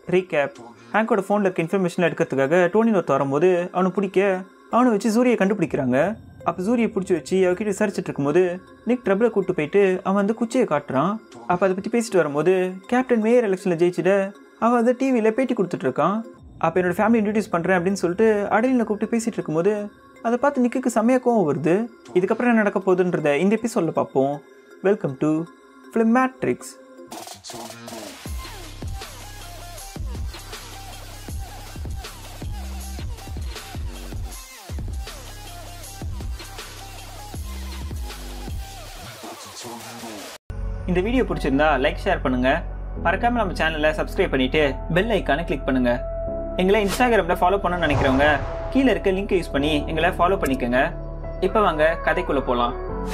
recap ஹேங்கோட ஃபோனில் இருக்க information எடுக்கிறதுக்காக டோனின் ஒருத்த வரும்போது அவனை பிடிக்க அவனை வச்சு சூரியை கண்டுபிடிக்கிறாங்க அப்போ சூரியை பிடிச்சி வச்சு அவகிட்ட விசாரிச்சுட்டு இருக்கும்போது நிக் ட்ரபிளை கூட்டு போயிட்டு அவன் வந்து குச்சியை காட்டுறான் அப்போ அதை பற்றி பேசிட்டு வரும்போது கேப்டன் மேயர் எலெக்ஷனில் ஜெயிச்சிட அவன் வந்து டிவியில் பேட்டி கொடுத்துட்டு இருக்கான் அப்போ என்னோட ஃபேமிலி இன்ட்ரடியூஸ் பண்ணுறேன் அப்படின்னு சொல்லிட்டு அடலில் கூப்பிட்டு பேசிட்டு இருக்கும்போது அதை பார்த்து நிக்குக்கு செம்மையா கோவம் வருது இதுக்கப்புறம் என்ன நடக்க போகுதுன்றத இந்த எபிசோடில் பார்ப்போம் வெல்கம் டு ஃபிலிம் மேட்ரிக்ஸ் இந்த வீடியோ பிடிச்சிருந்தா லைக் ஷேர் பண்ணுங்க மறக்காம நம்ம சேனலை சப்ஸ்கிரைப் பண்ணிட்டு பெல் ஐக்கானை கிளிக் பண்ணுங்க எங்களை இன்ஸ்டாகிராமில் ஃபாலோ பண்ணணும்னு நினைக்கிறவங்க கீழே இருக்க லிங்க் யூஸ் பண்ணி எங்களை ஃபாலோ பண்ணிக்கோங்க இப்போ வாங்க கதைக்குள்ளே போகலாம்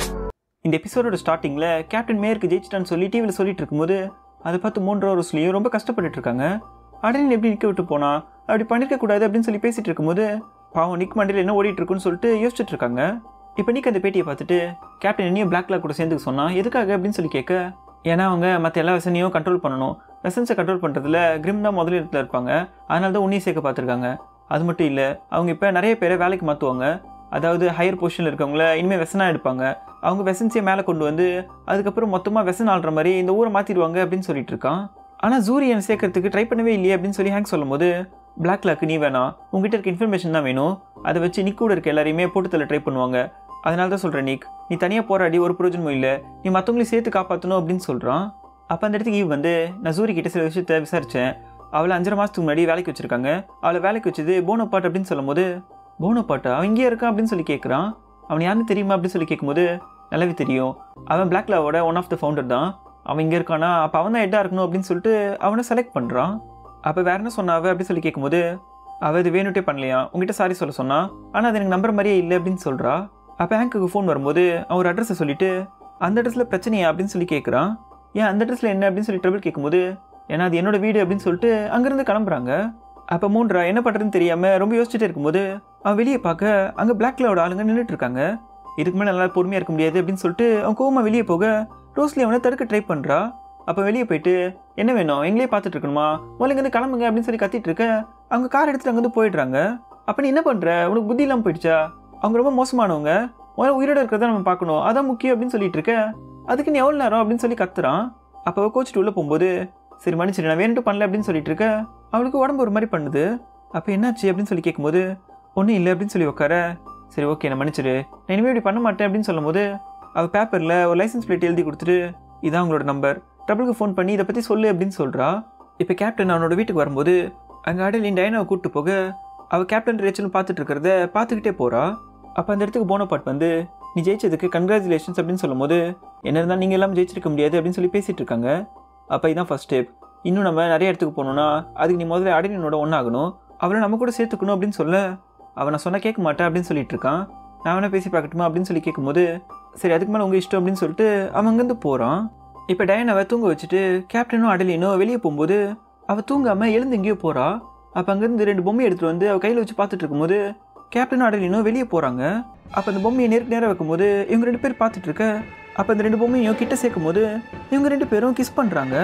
இந்த எபிசோடோட ஸ்டார்டிங்கில் கேப்டன் மேயருக்கு ஜெயிச்சிட்டான்னு சொல்லி டிவியில் சொல்லிட்டு இருக்கும்போது அதை பார்த்து மூன்று ரோஸ்லையும் ரொம்ப கஷ்டப்பட்டுட்டு இருக்காங்க அடலின் எப்படி நிற்க விட்டு போனா அப்படி பண்ணிருக்க கூடாது அப்படின்னு சொல்லி பேசிட்டு இருக்கும்போது பாவம் நிக் மண்டியில் என்ன ஓடிட்டு இருக்குன்னு சொல்லிட்டு யோசிச்சுட்டு இருக்காங்க இப்போ நிக் அந்த பேட்டியை பார்த்துட்டு கேப்டன் என்னையும் பிளாக்ல கூட சேர்ந்துக்க சொன்னா எதுக்காக அப்படின்னு சொல்லி கேட்க ஏன்னா அவங்க மற்ற எல்லா வெசனையும் கண்ட்ரோல் பண்ணணும் வெசன்ஸை கண்ட்ரோல் பண்ணுறதுல கிரிம் தான் முதல் இடத்துல இருப்பாங்க அதனால தான் உன்னியை சேர்க்க பார்த்துருக்காங்க அது மட்டும் இல்லை அவங்க இப்போ நிறைய பேரை வேலைக்கு மாற்றுவாங்க அதாவது ஹையர் பொசிஷனில் இருக்கவங்கள இனிமேல் வெசனாக எடுப்பாங்க அவங்க வெசன்ஸையே மேலே கொண்டு வந்து அதுக்கப்புறம் மொத்தமாக வெசன் ஆள்ற மாதிரி இந்த ஊரை மாற்றிடுவாங்க அப்படின்னு சொல்லிட்டு இருக்கான் ஆனால் ஜூரியன் சேர்க்கறதுக்கு ட்ரை பண்ணவே இல்லையே அப்படின்னு சொல்லி ஹேங்க் சொல்லும்போது பிளாக் லாக்கு நீ வேணாம் உங்ககிட்ட இருக்க இன்ஃபர்மேஷன் தான் வேணும் அதை வச்சு நிக் கூட இருக்க எல்லாரையுமே போட்டு தள்ள ட்ரை பண்ணுவாங்க அதனால தான் சொல்கிறேன் நிக் நீ தனியாக போராடி ஒரு பிரயோஜனமும் இல்லை நீ மற்றவங்களையும் சேர்த்து காப்பாற்றணும் அப்படின்னு சொல்கிறான் அப்போ அந்த இடத்துக்கு ஈவ் வந்து நான் சூரி கிட்ட சில விஷயத்த விசாரித்தேன் அவளை அஞ்சரை மாதத்துக்கு முன்னாடி வேலைக்கு வச்சிருக்காங்க அவளை வேலைக்கு வச்சது போனோபாட் அப்படின்னு சொல்லும்போது போனோபாட்டா அவன் இங்கேயே இருக்கான் அப்படின்னு சொல்லி கேட்குறான் அவன் யாருன்னு தெரியுமா அப்படின்னு சொல்லி கேட்கும்போது நல்லாவே தெரியும் அவன் பிளாக் லாவோட ஒன் ஆஃப் த ஃபவுண்டர் தான் அவன் இங்கே இருக்கானா அப்போ அவன் தான் ஹெட்டாக இருக்கணும் அப்படின்னு சொல்லிட்டு அவனை செலக்ட் பண்ணுறான் அப்போ வேற என்ன சொன்னாவ அப்படின்னு சொல்லி கேட்கும்போது அவள் இது வேணுட்டே பண்ணலையா உங்ககிட்ட சாரி சொல்ல சொன்னா ஆனால் அது எனக்கு நம்புற மாதிரியே இல்லை அப்படின்னு சொல்கிறா அப்போ ஹேங்க்குக்கு ஃபோன் வரும்போது அவன் ஒரு அட்ரஸை சொல்லிட்டு அந்த அட்ரஸில் பிரச்சனையா அப்படின்னு சொல்லி கேட்குறான் ஏன் அந்த அட்ரஸில் என்ன அப்படின்னு சொல்லி ட்ரபிள் கேட்கும்போது ஏன்னா அது என்னோட வீடு அப்படின்னு சொல்லிட்டு அங்கேருந்து கிளம்புறாங்க அப்போ மூன்றா என்ன பண்ணுறதுன்னு தெரியாமல் ரொம்ப யோசிச்சுட்டே இருக்கும்போது அவன் வெளியே பார்க்க அங்கே பிளாக் கலரோட ஆளுங்க நின்றுட்டு இருக்காங்க இதுக்கு மேலே நல்லா பொறுமையாக இருக்க முடியாது அப்படின்னு சொல்லிட்டு அவன் கோவமாக வெளியே போக ரோஸ்லி அவனை தடுக்க ட்ரை பண்ணுறா அப்போ வெளியே போயிட்டு என்ன வேணும் எங்களே பார்த்துட்டு இருக்கணுமா முதல்ல இங்கேருந்து கிளம்புங்க அப்படின்னு சொல்லி கத்திட்டு இருக்க அவங்க கார் எடுத்துட்டு அங்கேருந்து போயிடுறாங்க அப்போ நீ என்ன பண்ணுற உனக்கு புத்தி இல்லாமல் போயிடுச்சா அவங்க ரொம்ப மோசமானவங்க முதல்ல உயிரோட இருக்கிறத நம்ம பார்க்கணும் அதான் முக்கியம் அப்படின்னு சொல்லிட்டு இருக்க அதுக்கு நீ எவ்வளோ நேரம் அப்படின்னு சொல்லி கத்துறான் அப்போ கோச்சிட்டு உள்ளே போகும்போது சரி மன்னிச்சிரு நான் வேணுட்டு பண்ணல அப்படின்னு சொல்லிட்டு இருக்க அவளுக்கு உடம்பு ஒரு மாதிரி பண்ணுது அப்போ என்னாச்சு அப்படின்னு சொல்லி கேட்கும்போது ஒன்றும் இல்லை அப்படின்னு சொல்லி உட்கார சரி ஓகே நான் மன்னிச்சிரு நான் இனிமேல் இப்படி பண்ண மாட்டேன் அப்படின்னு சொல்லும்போது அவள் பேப்பரில் ஒரு லைசன்ஸ் பிளேட் எழுதி கொடுத்துட்டு இதான் உங்களோட நம்பர் ட்ரபிளுக்கு ஃபோன் பண்ணி இதை பற்றி சொல்லு அப்படின்னு சொல்கிறா இப்போ கேப்டன் அவனோட வீட்டுக்கு வரும்போது அங்கே அடலின் டயனாவை கூப்பிட்டு போக அவள் கேப்டன் ரேச்சலும் பார்த்துட்டு இருக்கிறத பார்த்துக்கிட்டே போகிறா அப்போ அந்த இடத்துக்கு போனபாட் வந்து நீ ஜெயிச்சதுக்கு கங்க்ராச்சுலேஷன்ஸ் அப்படின்னு சொல்லும்போது என்ன இருந்தாலும் நீங்கள் எல்லாம் ஜெயிச்சிருக்க முடியாது அப்படின்னு சொல்லி பேசிகிட்டு இருக்காங்க அப்போ இதான் ஃபஸ்ட் ஸ்டெப் இன்னும் நம்ம நிறைய இடத்துக்கு போகணுன்னா அதுக்கு நீ முதல்ல அடலினோட ஒன்றாகணும் அவளை நம்ம கூட சேர்த்துக்கணும் அப்படின்னு சொல்ல அவன் நான் சொன்னால் கேட்க மாட்டேன் அப்படின்னு சொல்லிட்டு இருக்கான் நான் வேணா பேசி பார்க்கட்டுமா அப்படின்னு சொல்லி கேட்கும்போது சரி அதுக்கு மேலே உங்கள் இஷ்டம் அப்படின்னு சொல்லிட்டு அவன் அங்கேருந்து போகிறான் இப்போ டயனாவை தூங்க வச்சுட்டு கேப்டனும் அடலினும் வெளியே போகும்போது அவள் தூங்காமல் எழுந்து எங்கேயோ போகிறா அப்போ அங்கேருந்து ரெண்டு பொம்மையை எடுத்துகிட்டு வந்து அவள் கையில் வச்சு பார்த்துட்டு இருக்கும்போது கேப்டனும் அடலினும் வெளியே போகிறாங்க அப்போ அந்த பொம்மையை நேருக்கு நேராக வைக்கும்போது இவங்க ரெண்டு பேர் பார்த்துட்டு இருக்க அப்போ அந்த ரெண்டு பொம்மையும் கிட்ட சேர்க்கும் போது இவங்க ரெண்டு பேரும் கிஸ் பண்ணுறாங்க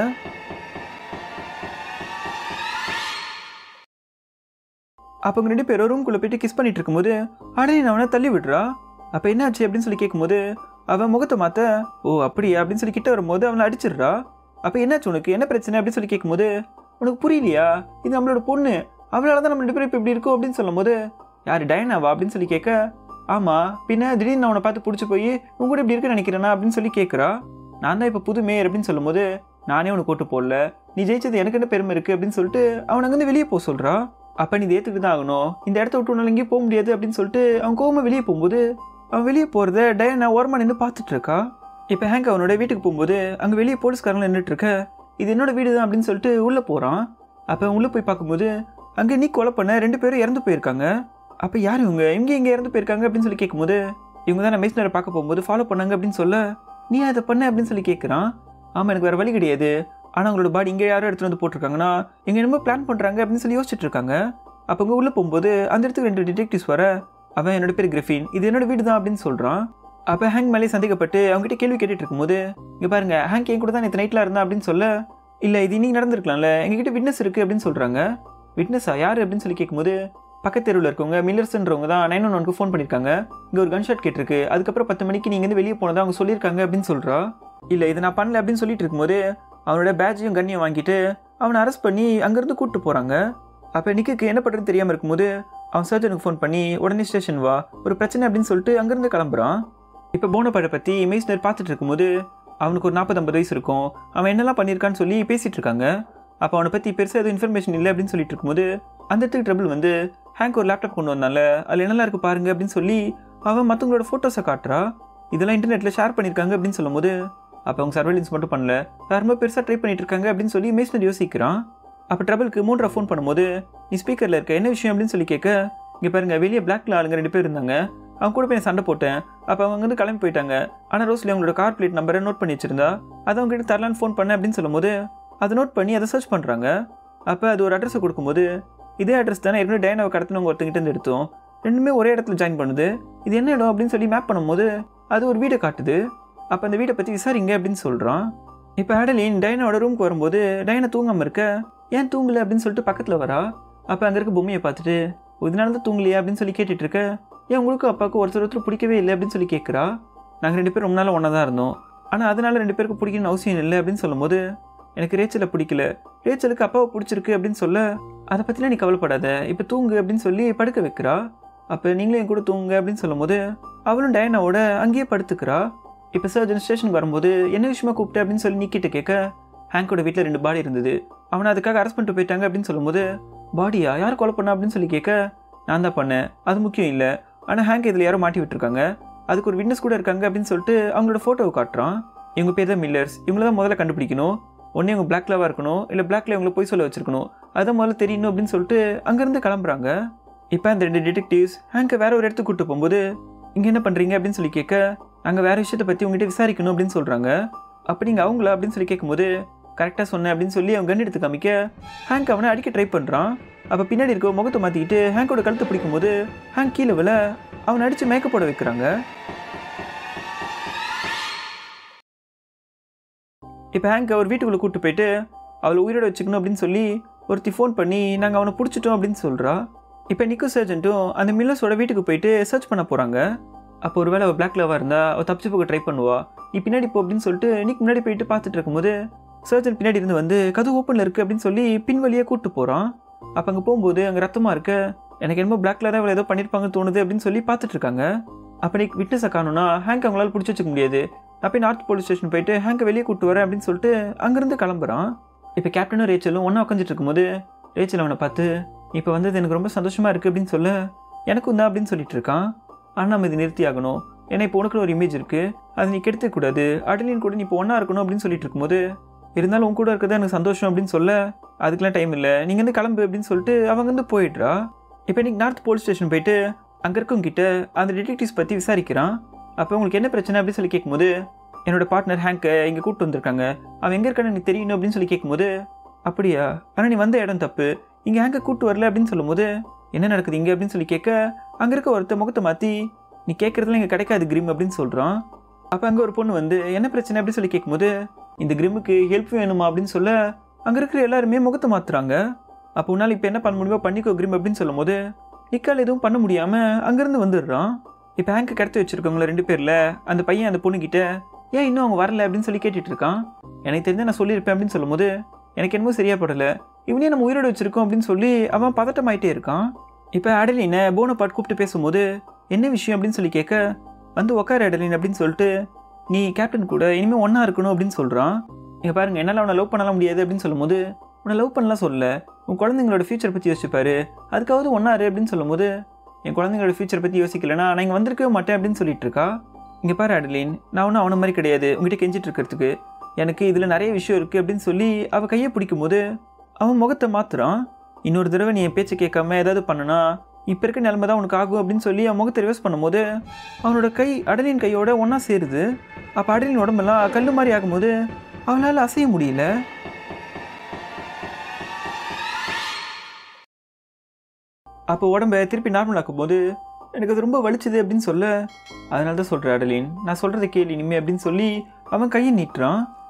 அப்போ அவங்க ரெண்டு பேரும் ரூம்குள்ளே போயிட்டு கிஸ் பண்ணிட்டு இருக்கும்போது அடலின் அவனை தள்ளி விடுறா அப்போ என்னாச்சு அப்படின்னு சொல்லி கேட்கும்போது அவன் முகத்தை மாற்ற ஓ அப்படியா அப்படின்னு சொல்லி கிட்ட வரும்போது அவனை அடிச்சிடுறா அப்போ என்னாச்சு உனக்கு என்ன பிரச்சனை அப்படின்னு சொல்லி கேட்கும்போது உனக்கு புரியலையா இது நம்மளோட பொண்ணு அவளால தான் நம்ம ரெண்டு பேரும் இப்போ இப்படி இருக்கோம் அப்படின்னு சொல்லும்போது யார் டயனாவா அப்படின்னு சொல்லி கேட்க ஆமாம் பின்ன திடீர்னு நான் உன்னை பார்த்து பிடிச்சி போய் உன் கூட இப்படி இருக்குன்னு நினைக்கிறேனா அப்படின்னு சொல்லி கேட்குறா நான் தான் இப்போ புது மேயர் அப்படின்னு சொல்லும்போது நானே உனக்கு ஓட்டு போடல நீ ஜெயிச்சது எனக்கு என்ன பெருமை இருக்குது அப்படின்னு சொல்லிட்டு அவன் அங்கேருந்து வெளியே போக சொல்கிறா அப்போ நீ ஏற்றுக்கிட்டு தான் ஆகணும் இந்த இடத்த விட்டு உன்னால எங்கேயும் போக முடியாது அப்படின்னு சொல்லிட்டு அவன் கோவமாக வெளியே போகும்போது அவன் வெளியே போகிறத டயனா ஓரமாக நின்று பார்த்துட்டு இருக்கா இப்போ ஹேங்க் அவனோட வீட்டுக்கு போகும்போது அங்கே வெளியே போலீஸ்காரங்க நின்றுட்டு இருக்க இது என்னோட வீடு தான் அப்படின்னு சொல்லிட்டு உள்ளே போகிறான் அப்போ அவன் உள்ளே போய் பார்க்கும்போது அங்கே நீ கொலை பண்ண ரெண்டு பேரும் இறந்து போயிருக்காங்க அப்போ யார் இவங்க இங்கே இங்கே இறந்து போயிருக்காங்க அப்படின்னு சொல்லி கேட்கும்போது இவங்க தான் மெய்ஸ்னரை பார்க்க போகும்போது ஃபாலோ பண்ணாங்க அப்படின்னு சொல்ல நீ அதை பண்ண அப்படின்னு சொல்லி கேட்குறான் ஆமாம் எனக்கு வேறு வழி கிடையாது ஆனால் அவங்களோட பாடி இங்கே யாரும் எடுத்துகிட்டு வந்து போட்டிருக்காங்கன்னா இங்கே என்னமோ பிளான் பண்ணுறாங்க அப்படின்னு சொல்லி யோசிச்சுட்டு இருக்காங்க அப்போ இங்கே உள்ளே போகும்போது அந்த இடத்துக்கு ரெண்டு டிடெக்டிவ்ஸ் வர அவன் என்னோட பேர் கிரிஃபின் இது என்னோட வீடு தான் அப்படின்னு சொல்கிறான் அப்போ ஹேங் மேலே சந்தேகப்பட்டு அவங்ககிட்ட கேள்வி கேட்டுட்டு இருக்கும்போது இங்கே பாருங்க ஹேங் என் கூட தான் நேற்று நைட்டில் இருந்தா அப்படின்னு சொல்ல இல்லை இது இன்னைக்கு நடந்திருக்கலாம்ல எங்ககிட்ட விட்னஸ் இருக்குது அப்படின்னு சொல்கிறாங்க விட்னஸா யார் அப்படின்னு சொல்லி கேட்கும்போது பக்கத்து தெருவில் இருக்கவங்க மில்லர்ஸ்ன்றவங்க தான் நைன் ஒன் ஒனுக்கு ஃபோன் பண்ணியிருக்காங்க இங்கே ஒரு கன்ஷாட் கேட்டிருக்கு அதுக்கப்புறம் பத்து மணிக்கு நீங்கள் வந்து வெளியே போனதா அவங்க சொல்லியிருக்காங்க அப்படின்னு சொல்கிறா இல்லை இதை நான் பண்ணல அப்படின்னு சொல்லிட்டு இருக்கும்போது அவனோட பேட்ஜையும் கண்ணியும் வாங்கிட்டு அவனை அரெஸ்ட் பண்ணி அங்கேருந்து கூப்பிட்டு போகிறாங்க அப்போ நிக்குக்கு என்ன பண்ணுறதுன்னு தெரியாமல் இருக்கும்போது அவன் சர்ஜனுக்கு ஃபோன் பண்ணி உடனே ஸ்டேஷன் வா ஒரு பிரச்சனை அப்படின்னு சொல்லிட்டு அங்கேருந்து கிளம்புறான் இப்போ போனபாடை பற்றி மெய்ஸ்னர் பார்த்துட்டு இருக்கும்போது அவனுக்கு ஒரு நாற்பத்தம்பது வயசு இருக்கும் அவன் என்னெல்லாம் பண்ணியிருக்கான்னு சொல்லி பேசிகிட்டு இருக்காங்க அப்போ அவனை பற்றி பெருசாக எதுவும் இன்ஃபர்மேஷன் இல்லை அப்படின்னு சொல்லிட்டு இருக்கும்போது அந்த இடத்துக்கு ட்ரபிள் வந்து ஹேங்க் ஒரு லேப்டாப் கொண்டு வந்தால அதில் என்னெல்லாம் இருக்குது பாருங்க அப்படின்னு சொல்லி அவன் மற்றவங்களோட ஃபோட்டோஸை காட்டுறா இதெல்லாம் இன்டர்நெட்டில் ஷேர் பண்ணியிருக்காங்க அப்படின்னு சொல்லும்போது அப்போ அவங்க சர்வேலன்ஸ் மட்டும் பண்ணல வேறு ரொம்ப பெருசாக ட்ரை பண்ணிட்டு இருக்காங்க அப்படின்னு சொல்லி மேஸ்னர் யோசிக்கிறான் அப்போ ட்ரபிளுக்கு மூன்றரை ஃபோன் பண்ணும்போது நீ ஸ்பீக்கரில் இருக்க என்ன விஷயம் அப்படின்னு சொல்லி கேட்க இங்கே பாருங்க வெளியே பிளாக்ல ஆளுங்க ரெண்டு பேர் இருந்தாங்க அவங்க கூட போய் நான் சண்டை போட்டேன் அப்போ அவங்க வந்து கிளம்பி போயிட்டாங்க ஆனால் ரோஸ்லி அவங்களோட கார் பிளேட் நம்பரை நோட் பண்ணி வச்சிருந்தா அதை அவங்க கிட்ட தரலான்னு ஃபோன் பண்ணேன் அப்படின்னு சொல்லும்போது அதை நோட் பண்ணி அதை சர்ச் பண்ணுறாங்க அப்போ அது ஒரு அட்ரஸை கொடுக்கும்போது இதே அட்ரஸ் தானே ஏற்கனவே டயனாவை கடத்தினவங்க ஒருத்தங்கிட்ட இருந்து எடுத்தோம் ரெண்டுமே ஒரே இடத்துல ஜாயின் பண்ணுது இது என்ன இடம் அப்படின்னு சொல்லி மேப் பண்ணும்போது அது ஒரு வீடை காட்டுது அப்போ அந்த வீடை பற்றி விசாரிங்க அப்படின்னு சொல்கிறான் இப்போ ஆடலின் டயனாவோட ரூமுக்கு வரும்போது டயனா தூங்காமல் இருக்க ஏன் தூங்கல அப்படின்னு சொல்லிட்டு பக்கத்தில் வரா அப்போ அங்கே இருக்க பொம்மையை பார்த்துட்டு இதனால தான் தூங்கலையா அப்படின்னு சொல்லி கேட்டுட்டு இருக்க ஏன் உங்களுக்கு அப்பாவுக்கு ஒருத்தர் ஒருத்தர் பிடிக்கவே இல்லை அப்படின்னு சொல்லி கேட்குறா நாங்கள் ரெண்டு பேரும் ரொம்ப நாள் ஒன்றா தான் இருந்தோம் ஆனால் அதனால ரெண்டு பேருக்கு பிடிக்கணும்னு அவசியம் இல்லை அப்படின்னு சொல்லும்போது எனக்கு ரேச்சலை பிடிக்கல ரேச்சலுக்கு அப்பாவை பிடிச்சிருக்கு அப்படின்னு சொல்ல அதை பற்றிலாம் நீ கவலைப்படாத இப்போ தூங்கு அப்படின்னு சொல்லி படுக்க வைக்கிறா அப்போ நீங்களும் என் கூட தூங்குங்க அப்படின்னு சொல்லும்போது அவளும் டயனாவோட அங்கேயே படுத்துக்கிறா இப்போ சர்ஜன் ஸ்டேஷனுக்கு வரும்போது என்ன விஷயமா கூப்பிட்டு அப்படின்னு சொல்லி நிக்கிட்ட கேட்க ஹேங்கோட வீட்டில் ரெண்டு பாடி இருந்தது அவனை அதுக்காக அரெஸ்ட் பண்ணிட்டு போயிட்டாங்க அப்படின்னு சொல்லும்போது பாடியா யார் கொலை பண்ணா அப்படின்னு சொல்லி கேட்க நான் தான் பண்ணேன் அது முக்கியம் இல்லை ஆனால் ஹேங்க் இதில் யாரோ மாட்டி விட்டுருக்காங்க அதுக்கு ஒரு விட்னஸ் கூட இருக்காங்க அப்படின்னு சொல்லிட்டு அவங்களோட ஃபோட்டோவை காட்டுறான் இவங்க பேர் தான் மில்லர்ஸ் இவங்கள தான் முதல்ல கண்டுபிடிக்கணும் ஒன்றே இவங்க பிளாக்லவாக இருக்கணும் இல்லை பிளாக்ல இவங்களை போய் சொல்ல வச்சிருக்கணும் அதான் முதல்ல தெரியணும் அப்படின்னு சொல்லிட்டு அங்கேருந்து கிளம்புறாங்க இப்போ அந்த ரெண்டு டிடெக்டிவ்ஸ் ஹேங்கை வேற ஒரு இடத்துக்கு கூட்டு போகும்போது இங்கே என்ன பண்ணுறீங்க அப்படின்னு சொல்லி கேட்க நாங்கள் வேற விஷயத்தை பற்றி உங்ககிட்ட விசாரிக்கணும் அப்படின்னு சொல்கிறாங்க அப்போ நீங்கள் அவங்களா அப்படின்னு சொல்லி கேட்கும்போது கரெக்டாக சொன்னேன் அப்படின்னு சொல்லி அவன் கன் எடுத்து காமிக்க ஹேங்க் அவனை அடிக்க ட்ரை பண்ணுறான் அப்போ பின்னாடி இருக்க முகத்தை மாற்றிக்கிட்டு ஹேங்கோட கழுத்தை பிடிக்கும்போது ஹேங்க் கீழே விழ அவனை அடித்து மேக்கப் போட வைக்கிறாங்க இப்போ ஹேங்க் அவர் வீட்டுக்குள்ளே கூப்பிட்டு போயிட்டு அவளை உயிரோட வச்சுக்கணும் அப்படின்னு சொல்லி ஒருத்தி ஃபோன் பண்ணி நாங்கள் அவனை பிடிச்சிட்டோம் அப்படின்னு சொல்கிறா இப்போ நிக்கு சர்ஜென்ட்டும் அந்த மில்லர்ஸோட வீட்டுக்கு போயிட்டு சர்ச் பண்ண போகிறாங்க அப்போ ஒருவேளை அவள் பிளாக் லவாக இருந்தா அவள் தப்பிச்சு போக ட்ரை பண்ணுவா நீ பின்னாடி போ அப்படின்னு சொல்லிட்டு நிக் முன்னாடி போயிட்டு பார்த்துட்டு இருக்கும்போது சர்ஜன் பின்னாடி இருந்து வந்து கதவு ஓப்பனில் இருக்குது அப்படின்னு சொல்லி பின் வழியாக கூப்பிட்டு போகிறான் அப்போ அங்கே போகும்போது அங்கே ரத்தமாக இருக்க எனக்கு என்னமோ பிளாக்ல தான் இவளை ஏதோ பண்ணியிருப்பாங்கன்னு தோணுது அப்படின்னு சொல்லி பார்த்துட்டு இருக்காங்க அப்போ நீ விட்னஸை காணும்னா ஹேங்க் அவங்களால பிடிச்சி வச்சுக்க முடியாது நான் போய் நார்த் போலீஸ் ஸ்டேஷன் போயிட்டு ஹேங்கை வெளியே கூப்பிட்டு வரேன் அப்படின்னு சொல்லிட்டு அங்கேருந்து கிளம்புறான் இப்போ கேப்டனும் ரேச்சலும் ஒன்றா உட்காந்துட்டு இருக்கும்போது ரேச்சல் அவனை பார்த்து இப்போ வந்தது எனக்கு ரொம்ப சந்தோஷமாக இருக்குது அப்படின்னு சொல்ல எனக்கும் தான் அப்படின்னு சொல்லிட்டு இருக்கான் ஆனால் நம்ம இது நிறுத்தி ஆகணும் ஏன்னா இப்போ உனக்குன்னு ஒரு இமேஜ் இருக்குது அதை நீ கெடுத்துக்கூடாது அடலின் கூட நீ இப்போ ஒன்றா இருக்கணும் அப்படின்னு சொல்லிட்டு இருக்கும்போது இருந்தாலும் உன் கூட இருக்கிறது எனக்கு சந்தோஷம் அப்படின்னு சொல்ல அதுக்கெலாம் டைம் இல்லை நீங்கள் வந்து கிளம்பு அப்படின்னு சொல்லிட்டு அவங்க வந்து போயிடுறா இப்போ இன்னைக்கு நார்த் போலீஸ் ஸ்டேஷன் போயிட்டு அங்கே இருக்கவங்க கிட்ட அந்த டிடெக்டிவ்ஸ் பற்றி விசாரிக்கிறான் அப்போ உங்களுக்கு என்ன பிரச்சனை அப்படின்னு சொல்லி கேட்கும்போது என்னோட பார்ட்னர் ஹேங்கை இங்கே கூப்பிட்டு வந்திருக்காங்க அவன் எங்கே இருக்கான்னு எனக்கு தெரியணும் அப்படின்னு சொல்லி கேட்கும்போது அப்படியா ஆனால் நீ வந்த இடம் தப்பு இங்கே ஹேங்கை கூப்பிட்டு வரல அப்படின்னு சொல்லும்போது என்ன நடக்குது இங்கே அப்படின்னு சொல்லி கேட்க அங்கே இருக்க ஒருத்த முகத்தை மாற்றி நீ கேட்குறதுல இங்கே கிடைக்காது கிரிம் அப்படின்னு சொல்கிறான் அப்போ அங்கே ஒரு பொண்ணு வந்து என்ன பிரச்சனை அப்படின்னு சொல்லி கேட்கும்போது இந்த கிரிமுக்கு ஹெல்ப் வேணுமா அப்படின்னு சொல்ல அங்கே இருக்கிற எல்லாருமே முகத்தை மாற்றுறாங்க அப்போ உன்னால் இப்போ என்ன பண்ண முடியுமோ பண்ணிக்கோ கிரிம் அப்படின்னு சொல்லும்போது நிக்கால் எதுவும் பண்ண முடியாமல் அங்கேருந்து வந்துடுறான் இப்போ ஹேங்க்கு கடத்தி வச்சிருக்கவங்கள ரெண்டு பேரில் அந்த பையன் அந்த பொண்ணுக்கிட்ட ஏன் இன்னும் அவங்க வரல அப்படின்னு சொல்லி கேட்டுட்டு இருக்கான் எனக்கு தெரிஞ்ச நான் சொல்லியிருப்பேன் அப்படின்னு சொல்லும்போது எனக்கு என்னமோ சரியா படலை இவனே நம்ம உயிரோட வச்சிருக்கோம் அப்படின்னு சொல்லி அவன் பதட்டமாயிட்டே இருக்கான் இப்போ அடலினை போன பாட் கூப்பிட்டு பேசும்போது என்ன விஷயம் அப்படின்னு சொல்லி கேட்க வந்து உக்கார அடலின் அப்படின்னு சொல்லிட்டு நீ கேப்டன் கூட இனிமேல் ஒன்றா இருக்கணும் அப்படின்னு சொல்கிறான் இங்கே பாருங்க என்னால் அவனை லவ் பண்ணலாம் முடியாது அப்படின்னு சொல்லும்போது உன்னை லவ் பண்ணலாம் சொல்லல உன் குழந்தைங்களோட ஃபியூச்சர் பற்றி யோசிச்சுப்பாரு அதுக்காவது ஒன்றாரு அப்படின்னு சொல்லும்போது என் குழந்தைங்களோட ஃபியூச்சர் பற்றி யோசிக்கலனா நான் இங்கே வந்திருக்கவே மாட்டேன் அப்படின்னு சொல்லிட்டு இருக்கா இங்கே பாரு அடலின் நான் ஒன்றும் அவனை மாதிரி கிடையாது உங்ககிட்ட கெஞ்சிட்டு இருக்கிறதுக்கு எனக்கு இதில் நிறைய விஷயம் இருக்குது அப்படின்னு சொல்லி அவள் கையை பிடிக்கும்போது அவன் முகத்தை மாத்துறான் இன்னொரு தடவை நீ என் பேச்சை கேட்காம ஏதாவது பண்ணனா இப்போ இருக்க நிலைமை தான் உனக்கு ஆகும் அப்படின்னு சொல்லி அவன் முகத்தை ரிவர்ஸ் பண்ணும்போது அவனோட கை அடலின் கையோட ஒன்றா சேருது அப்போ அடலின் உடம்பெல்லாம் கல் மாதிரி ஆகும்போது அவனால் அசைய முடியல அப்போ உடம்ப திருப்பி நார்மல் ஆக்கும்போது எனக்கு அது ரொம்ப வலிச்சுது அப்படின்னு சொல்ல அதனால தான் சொல்கிறேன் அடலின் நான் சொல்கிறத கேளு இனிமே அப்படின்னு சொல்லி அவன் கையை நீட்டுறான்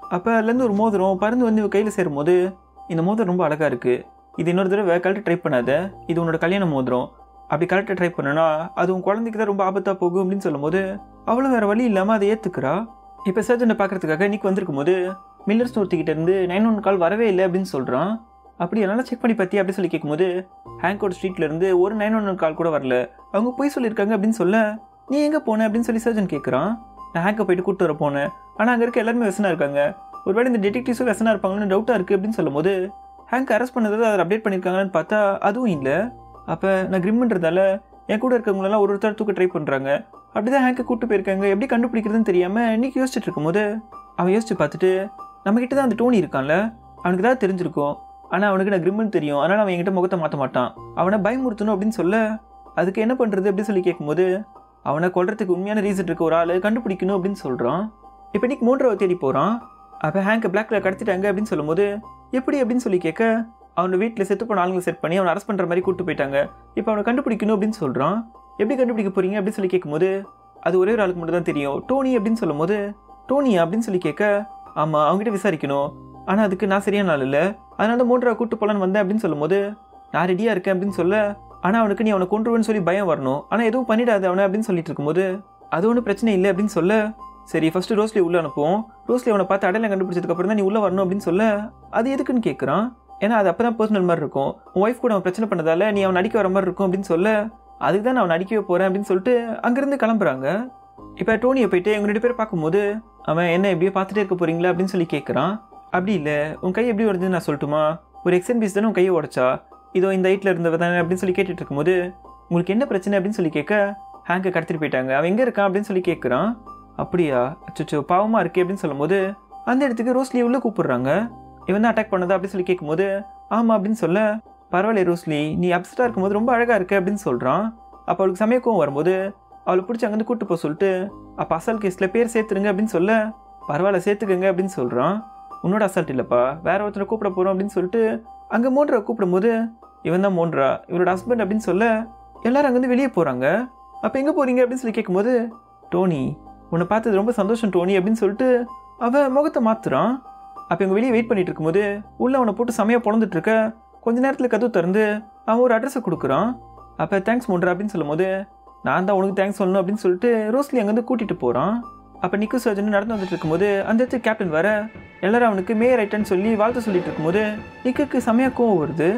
அப்போ அதுலேருந்து ஒரு மோதிரம் பறந்து வந்து இவ கையில் சேரும்போது இந்த மோதிரம் ரொம்ப அழகாக இருக்குது இது இன்னொரு தடவை கழட்ட ட்ரை பண்ணாத இது உன்னோட கல்யாண மோதிரம் அப்படி கரெக்டாக ட்ரை பண்ணனா அது உன் குழந்தைக்கு தான் ரொம்ப ஆபத்தாக போகும் அப்படின்னு சொல்லும்போது அவளும் வேறு வழி இல்லாமல் அதை ஏற்றுக்கிறா இப்போ சர்ஜனை பார்க்கறதுக்காக இன்னைக்கு வந்திருக்கும் போது மில்லர் ஸ்டோர்த்திக்கிட்ட இருந்து நைன் ஒன் கால் வரவே இல்லை அப்படின்னு சொல்கிறான் அப்படி என்னால் செக் பண்ணி பற்றி அப்படி சொல்லி கேட்கும்போது ஹேங்கோட் ஸ்ட்ரீட்ல இருந்து ஒரு நைன் ஒன் கால் கூட வரல அவங்க போய் சொல்லியிருக்காங்க அப்படின்னு சொல்ல நீ எங்கே போன அப்படின்னு சொல்லி சர்ஜன் கேட்குறான் நான் ஹேங்கை போயிட்டு கூப்பிட்டு வர போனேன் ஆனால் அங்கே இருக்க எல்லாருமே வெசனாக இருக்காங்க ஒருவேளை இந்த டிடெக்டிவ்ஸும் வெசனாக இருப்பாங்கன்னு டவுட்டாக இருக்குது அப்படின்னு சொல்லும்போது ஹேங்க் அரெஸ்ட் பண்ணதை அதை அப்டேட் பண்ணியிருக்காங்கன்னு பார்த்தா அதுவும் இல்லை அப்போ நான் கிரிம்ன்றதால என் கூட இருக்கவங்களெல்லாம் ஒரு ஒருத்தர் தூக்க ட்ரை பண்ணுறாங்க அப்படி தான் ஹேங்கை கூப்பிட்டு போயிருக்காங்க எப்படி கண்டுபிடிக்கிறதுன்னு தெரியாமல் இன்னைக்கு யோசிச்சுட்டு இருக்கும்போது அவன் யோசிச்சு பார்த்துட்டு நம்மக்கிட்ட தான் அந்த டோனி இருக்கான்ல அவனுக்கு தான் தெரிஞ்சிருக்கும் ஆனால் அவனுக்கு நான் கிரிம்னு தெரியும் அதனால் அவன் என்கிட்ட முகத்தை மாற்ற மாட்டான் அவனை பயமுறுத்தணும் அப்படின்னு சொல்ல அதுக்கு என்ன பண்ணுறது அப்படின்னு சொல்லி கேட்கும்போது அவனை கொல்றதுக்கு உண்மையான ரீசன் இருக்க ஒரு ஆள் கண்டுபிடிக்கணும் அப்படின்னு சொல்கிறான் இப்போ இன்னைக்கு மூன்றாவது தேடி போகிறான் அப்போ ஹேங்கை பிளாக்ல கடத்திட்டாங்க அப்படின்னு சொல்லும்போது எப்படி அப்படின்னு சொல்லி கேட்க அவனோட வீட்டில் செத்து போன ஆளுங்களை செட் பண்ணி அவனை அரெஸ்ட் பண்ணுற மாதிரி கூட்டு போயிட்டாங்க இப்போ அவனை கண்டுபிடிக்கணும் அப்படின்னு சொல்கிறான் எப்படி கண்டுபிடிக்க போறீங்க அப்படின்னு சொல்லி கேட்கும்போது அது ஒரே ஒரு ஆளுக்கு மட்டும் தான் தெரியும் டோனி அப்படின்னு சொல்லும்போது டோனியா அப்படின்னு சொல்லி கேட்க ஆமாம் அவங்ககிட்ட விசாரிக்கணும் ஆனால் அதுக்கு நான் சரியான ஆள் இல்லை அதனால மூன்றாவது கூட்டு போலான்னு வந்தேன் அப்படின்னு சொல்லும்போது நான் ரெடியாக இருக்கேன் அப்படின்னு சொல்ல ஆனால் அவனுக்கு நீ அவனை கொண்டுருவேன்னு சொல்லி பயம் வரணும் ஆனால் எதுவும் பண்ணிடாது அவனை அப்படின்னு சொல்லிட்டு இருக்கும்போது அது ஒன்றும் பிரச்சனை இல்லை அப்படின்னு சொல்ல சரி ஃபர்ஸ்ட் ரோஸ்லி உள்ள அனுப்புவோம் ரோஸ்லி அவனை பார்த்து அடையாளம் கண்டுபிடிச்சதுக்கு அப்புறம் தான் நீ உள்ள வரணும் அப்படின்னு சொல்ல அது எதுக்குன்னு கேட்குறான் ஏன்னா அது அப்போ தான் பர்சனல் மாதிரி இருக்கும் உன் ஒய்ஃப் கூட அவன் பிரச்சனை பண்ணதால நீ அவன் அடிக்க வர மாதிரி இருக்கும் அப்படின்னு சொல்ல அதுக்கு தான் நான் அவனை அடிக்கவே போகிறேன் அப்படின்னு சொல்லிட்டு அங்கேருந்து கிளம்புறாங்க இப்போ டோனியை போயிட்டு இவங்க ரெண்டு பேரும் பார்க்கும்போது அவன் என்ன எப்படியோ பார்த்துட்டே இருக்க போறீங்களா அப்படின்னு சொல்லி கேட்குறான் அப்படி இல்லை உன் கை எப்படி உடஞ்சுன்னு நான் சொல்லட்டுமா ஒரு எக்ஸன் பீஸ் தானே உன் கையை உடைச்சா இதோ இந்த ஹைட்டில் இருந்தவ தானே அப்படின்னு சொல்லி கேட்டுட்டு இருக்கும்போது உங்களுக்கு என்ன பிரச்சனை அப்படின்னு சொல்லி கேட்க ஹேங்கை கடத்திட்டு போயிட்டாங்க அவன் எங்கே இருக்கான் அப்படின்னு சொல்லி கேட்குறான் அப்படியா அச்சோ பாவமாக இருக்கே அப்படின்னு சொல்லும்போது அந்த இடத்துக்கு ரோஸ்லி உள்ள கூப்பிடுறாங்க இவன் தான் அட்டாக் பண்ணதா அப்படின்னு சொல்லி கேட்கும்போது ஆமாம் அப்படின்னு சொல்ல பரவாயில்ல ரோஸ்லி நீ அப்செட்டாக இருக்கும்போது ரொம்ப அழகாக இருக்கு அப்படின்னு சொல்கிறான் அப்போ அவளுக்கு சமயக்கும் வரும்போது அவளை பிடிச்சி அங்கேருந்து கூட்டு போக சொல்லிட்டு அப்போ அசல் கேஸில் பேர் சேர்த்துருங்க அப்படின்னு சொல்ல பரவாயில்ல சேர்த்துக்கங்க அப்படின்னு சொல்கிறான் உன்னோட அசால்ட் இல்லைப்பா வேற ஒருத்தரை கூப்பிட போகிறோம் அப்படின்னு சொல்லிட்டு அங்கே மோன்றா கூப்பிடும்போது இவன் தான் மோன்றா இவரோட ஹஸ்பண்ட் அப்படின்னு சொல்ல எல்லாரும் அங்கேருந்து வெளியே போகிறாங்க அப்போ எங்கே போகிறீங்க அப்படின்னு சொல்லி கேட்கும்போது டோனி உன்னை பார்த்தது ரொம்ப சந்தோஷம் டோனி அப்படின்னு சொல்லிட்டு அவன் முகத்தை மாத்துறான் அப்போ இவங்க வெளியே வெயிட் பண்ணிட்டு இருக்கும்போது உள்ள அவனை போட்டு செமையாக பொழந்துட்டு இருக்க கொஞ்ச நேரத்தில் கதவு திறந்து அவன் ஒரு அட்ரஸை கொடுக்குறான் அப்போ தேங்க்ஸ் மோன்றா அப்படின்னு சொல்லும்போது நான் தான் உனக்கு தேங்க்ஸ் சொல்லணும் அப்படின்னு சொல்லிட்டு ரோஸ்லி அங்கேருந்து கூட்டிகிட்டு போகிறான் அப்போ நிக்கு சர்ஜன் நடந்து வந்துட்டு இருக்கும்போது அந்த இடத்துக்கு கேப்டன் வர எல்லாரும் அவனுக்கு மே ரைட்டன்னு சொல்லி வாழ்த்து சொல்லிட்டு இருக்கும்போது நிக்குக்கு செமையாக கோவம் வருது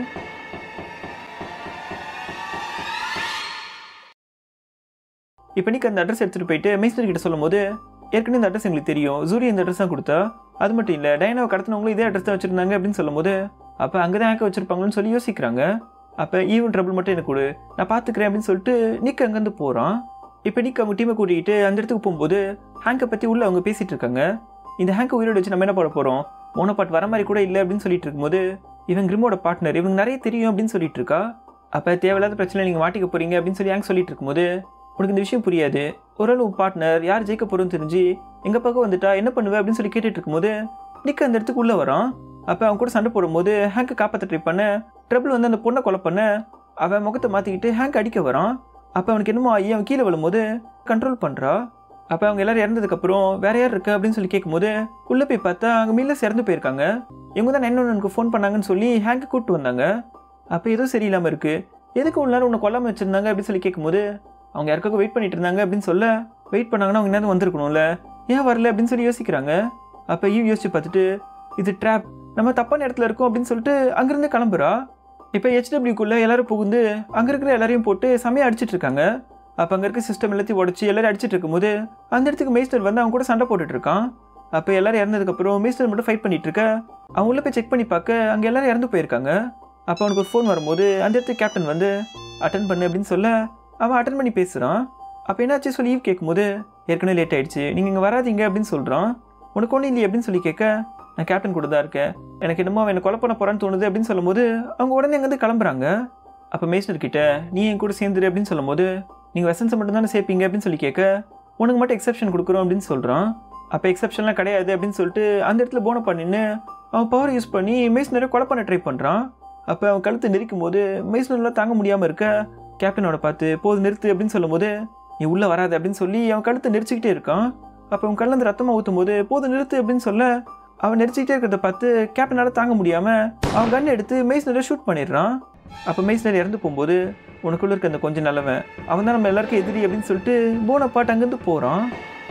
இப்போ நிக்கு அந்த அட்ரஸ் எடுத்துகிட்டு போயிட்டு மேஸ்திரி கிட்ட சொல்லும்போது ஏற்கனவே இந்த அட்ரஸ் எங்களுக்கு தெரியும் ஜூரி இந்த அட்ரஸ் தான் கொடுத்தா அது மட்டும் இல்லை டைனாவை கடத்தினவங்களும் இதே அட்ரஸ் தான் வச்சுருந்தாங்க அப்படின்னு சொல்லும்போது அப்போ அங்கே தான் ஹேக்க வச்சுருப்பாங்கன்னு சொல்லி யோசிக்கிறாங்க அப்போ ஈவன் ட்ரபிள் மட்டும் எனக்கு கொடு நான் பார்த்துக்கிறேன் அப்படின்னு சொல்லிட்டு நிக் அங்கேருந்து போகிறான் இப்போ நிக் அவங்க டீமை கூட்டிகிட்டு அந்த இடத்துக்கு போகும்போது ஹேங்கை பற்றி உள்ள அவங்க பேசிகிட்டு இருக்காங்க இந்த ஹேங்கை உயிரோட வச்சு நம்ம என்ன பண்ண போகிறோம் மோனோ பாட் வர மாதிரி கூட இல்லை அப்படின்னு சொல்லிட்டு இருக்கும்போது இவன் கிரிமோட பார்ட்னர் இவங்க நிறைய தெரியும் அப்படின்னு சொல்லிட்டு இருக்கா அப்போ தேவையில்லாத பிரச்சனை நீங்கள் மாட்டிக்க போகிறீங்க அப்படின்னு சொல்லி ஹேங் சொல்லிட்டு இருக்கும்போது உனக்கு இந்த விஷயம் புரியாது ஒரு ஆள் உன் பார்ட்னர் யார் ஜெயிக்க போகிறோன்னு தெரிஞ்சு எங்கள் பக்கம் வந்துட்டா என்ன பண்ணுவேன் அப்படின்னு சொல்லி கேட்டுட்டு இருக்கும்போது நிக்க அந்த இடத்துக்கு உள்ளே வரான் அப்போ அவன் கூட சண்டை போடும்போது ஹேங்கை காப்பாற்ற ட்ரை பண்ண ட்ரபிள் வந்து அந்த பொண்ணை கொலை பண்ண அவன் முகத்தை மாற்றிக்கிட்டு ஹேங்க் அடிக்க வரான் அப்போ அவனுக்கு என்னமோ ஆகி அவன் கீழே விழும்போது கண்ட்ரோல் பண்ணுறா அப்போ அவங்க எல்லாரும் இறந்ததுக்கப்புறம் வேற யார் இருக்கு அப்படின்னு சொல்லி கேட்கும்போது உள்ளே போய் பார்த்தா அங்கே மில்லஸ் இறந்து போயிருக்காங்க இவங்க தான் என்ன எனக்கு ஃபோன் பண்ணாங்கன்னு சொல்லி ஹேங்கை கூப்பிட்டு வந்தாங்க அப்போ ஏதோ சரியில்லாமல் இருக்கு எதுக்கு உள்ள நேரம் உன்னை கொல்லாமல் வச்சிருந்தாங்க அப்படின்னு சொல்லி கேட்கும்போது அவங்க யாருக்காக வெயிட் பண்ணிட்டு இருந்தாங்க அப்படின்னு சொல்ல வெயிட் பண்ணாங்கன்னா அவங்க நேரம் வந்திருக்கணும்ல ஏன் வரல அப்படின்னு சொல்லி யோசிக்கிறாங்க அப்போ ஈவ் யோசிச்சு பார்த்துட்டு இது ட்ராப் நம்ம தப்பான இடத்துல இருக்கோம் அப்படின்னு சொல்லிட்டு அங்கேருந்து கிளம்புறா இப்போ ஹெச்டபிள்யூக்குள்ளே எல்லாரும் புகுந்து அங்கே இருக்கிற எல்லாரையும் போட்டு செமையாக அடிச்சிட்டு இருக்காங்க அப்போ அங்கே இருக்க சிஸ்டம் எல்லாத்தையும் உடச்சி எல்லாரும் அடிச்சிட்டு இருக்கும்போது அந்த இடத்துக்கு மேஸ்டர் வந்து அவங்க கூட சண்டை போட்டுட்டு இருக்கான் அப்போ எல்லாரும் இறந்ததுக்கப்புறம் மேஸ்டர் மட்டும் ஃபைட் பண்ணிட்டு இருக்க அவங்க உள்ள போய் செக் பண்ணி பார்க்க அங்கே எல்லாரும் இறந்து போயிருக்காங்க அப்போ அவனுக்கு ஒரு ஃபோன் வரும்போது அந்த இடத்துக்கு கேப்டன் வந்து அட்டன் பண்ணு அப்படின்னு சொல்ல அவன் அட்டன் பண்ணி பேசுகிறான் அப்போ என்னாச்சு சொல்லி ஈவ் கேட்கும்போது ஏற்கனவே லேட் ஆயிடுச்சு நீங்கள் இங்கே வராதீங்க அப்படின்னு சொல்கிறான் உனக்கு ஒன்றும் இல்லையே அப்படின்னு சொல்லி கேட்க நான் கேப்டன் கூட தான் இருக்கேன் எனக்கு என்னமோ அவன் என்னை கொலை பண்ண போகிறான்னு தோணுது அப்படின்னு சொல்லும்போது அவங்க உடனே அங்கேருந்து கிளம்புறாங்க அப்போ மேஸ்டர் கிட்ட நீ என் கூட சேர்ந்துரு அப்படின்னு சொல்லும்போது நீங்கள் வெசன்ஸை மட்டும் தானே சேர்ப்பீங்க அப்படின்னு சொல்லி கேட்க உனக்கு மட்டும் எக்ஸப்ஷன் கொடுக்குறோம் அப்படின்னு சொல்கிறான் அப்போ எக்ஸப்ஷன்லாம் கிடையாது அப்படின்னு சொல்லிட்டு அந்த இடத்துல போன பண்ணின்னு அவன் பவர் யூஸ் பண்ணி மேஸ்னரை கொலை பண்ண ட்ரை பண்ணுறான் அப்போ அவன் கழுத்தை நெரிக்கும் போது மேஸ்னர்லாம் தாங்க முடியாமல் இருக்க கேப்டனோட பார்த்து போது நிறுத்து அப்படின்னு சொல்லும்போது நீ உள்ளே வராது அப்படின்னு சொல்லி அவன் கழுத்தை நெரிச்சிக்கிட்டே இருக்கான் அப்போ அவன் கல்லேருந்து ரத்தமாக ஊற்றும் போது போது நிறுத்து அப்படின்னு சொல்ல அவன் நடிச்சுக்கிட்டே இருக்கிறத பார்த்து கேப்டனால தாங்க முடியாமல் அவன் கன் எடுத்து மெய்ஸ்னரை ஷூட் பண்ணிடுறான் அப்போ மெய்ஸ்னர் இறந்து போகும்போது உனக்குள்ள இருக்க அந்த கொஞ்சம் நல்லவன் அவன் தான் நம்ம எல்லாருக்கும் எதிரி அப்படின்னு சொல்லிட்டு போனப்பாட்டு அங்கேருந்து போகிறான்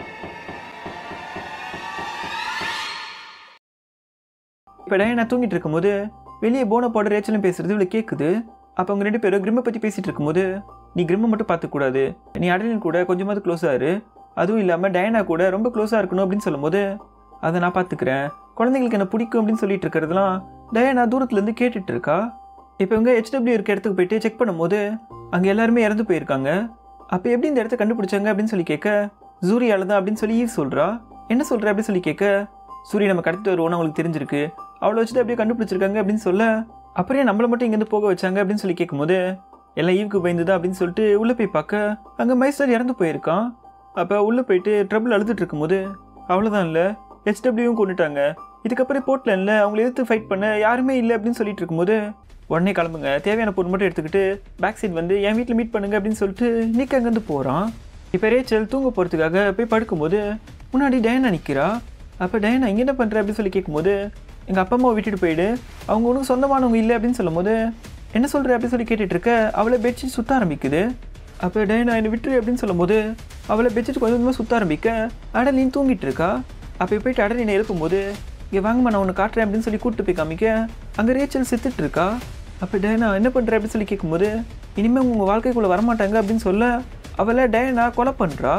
இப்போ டயனா தூங்கிட்டு இருக்கும்போது வெளியே போனப்பாடு ரேச்சலும் பேசுறது இவ்வளோ கேட்குது அப்போ அவங்க ரெண்டு பேரும் கிரிம்மை பற்றி பேசிட்டு இருக்கும்போது நீ கிரிம்மை மட்டும் பார்த்துக்கூடாது நீ அடலின் கூட கொஞ்சமாவது க்ளோஸாக இரு அதுவும் இல்லாமல் டயனா கூட ரொம்ப க்ளோஸாக இருக்கணும் அப்படின்னு சொல்லும்போது அதை நான் பார்த்துக்கிறேன் குழந்தைங்களுக்கு என்ன பிடிக்கும் அப்படின்னு சொல்லிட்டு இருக்கிறதுலாம் டயனா தூரத்துலேருந்து கேட்டுட்டு இருக்கா இப்போ இவங்க ஹெச்டபிள்யூ இருக்க இடத்துக்கு போயிட்டு செக் பண்ணும்போது அங்கே எல்லாருமே இறந்து போயிருக்காங்க அப்போ எப்படி இந்த இடத்த கண்டுபிடிச்சாங்க அப்படின்னு சொல்லி கேட்க சூரியால தான் அப்படின்னு சொல்லி ஈவ் சொல்கிறா என்ன சொல்கிற அப்படின்னு சொல்லி கேட்க சூரிய நம்ம கடத்தி வருவோம்னு அவங்களுக்கு தெரிஞ்சிருக்கு அவளை வச்சுட்டு அப்படியே கண்டுபிடிச்சிருக்காங்க அப்படின்னு சொல்ல அப்புறம் ஏன் நம்மளை மட்டும் இங்கேருந்து போக வச்சாங்க அப்படின்னு சொல்லி கேட்கும்போது எல்லாம் ஈவுக்கு பயந்துதா அப்படின்னு சொல்லிட்டு உள்ளே போய் பார்க்க அங்கே மைஸ்டர் இறந்து போயிருக்கான் அப்போ உள்ளே போயிட்டு ட்ரபிள் அழுதுட்டு இருக்கும்போது அவ்வளோதான் இல்லை ஹெச்டபிள்யூவும் கொண்டுட்டாங்க இதுக்கப்புறம் போர்ட்ல இல்லை அவங்களை எதிர்த்து ஃபைட் பண்ண யாருமே இல்லை அப்படின்னு சொல்லிட்டு இருக்கும்போது உடனே கிளம்புங்க தேவையான பொருள் மட்டும் எடுத்துக்கிட்டு பேக் சைட் வந்து என் வீட்டில் மீட் பண்ணுங்க அப்படின்னு சொல்லிட்டு நிக்க அங்கேருந்து போகிறான் இப்போ ரேச்சல் தூங்க போகிறதுக்காக போய் படுக்கும்போது முன்னாடி டயனா நிற்கிறா அப்போ டயனா இங்கே என்ன பண்ணுற அப்படின்னு சொல்லி கேட்கும்போது எங்கள் அப்பா அம்மாவை விட்டுட்டு போயிடு அவங்க ஒன்றும் சொந்தமானவங்க இல்லை அப்படின்னு சொல்லும்போது என்ன சொல்கிற அப்படின்னு சொல்லி கேட்டுட்டு இருக்க அவளை பெட்ஷீட் சுத்த ஆரம்பிக்குது அப்போ டயனா என்னை விட்டுரு அப்படின்னு சொல்லும்போது அவளை பெட்ஷீட் கொஞ்சம் கொஞ்சமாக சுத்த ஆரம்பிக்க அடலின் தூங்கிட்டு இருக்கா அப்போ போயிட்டு அடலினை எழுப்பும்போது இங்கே வாங்கம்மா நான் ஒன்று காட்டுறேன் அப்படின்னு சொல்லி கூப்பிட்டு போய் காமிக்க அங்கே ரேச்சல் செத்துட்டு இருக்கா அப்போ டயனா என்ன பண்ணுற அப்படின்னு சொல்லி கேட்கும்போது இனிமேல் உங்கள் வாழ்க்கைக்குள்ளே வரமாட்டாங்க அப்படின்னு சொல்ல அவளை டயனா கொலை பண்ணுறா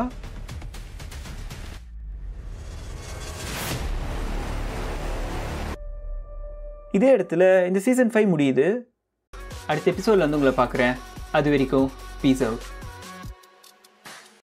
இதே இடத்துல இந்த சீசன் ஃபைவ் முடியுது அடுத்த எபிசோடில் வந்து உங்களை பார்க்குறேன் அது வரைக்கும் பீஸ் அவுட்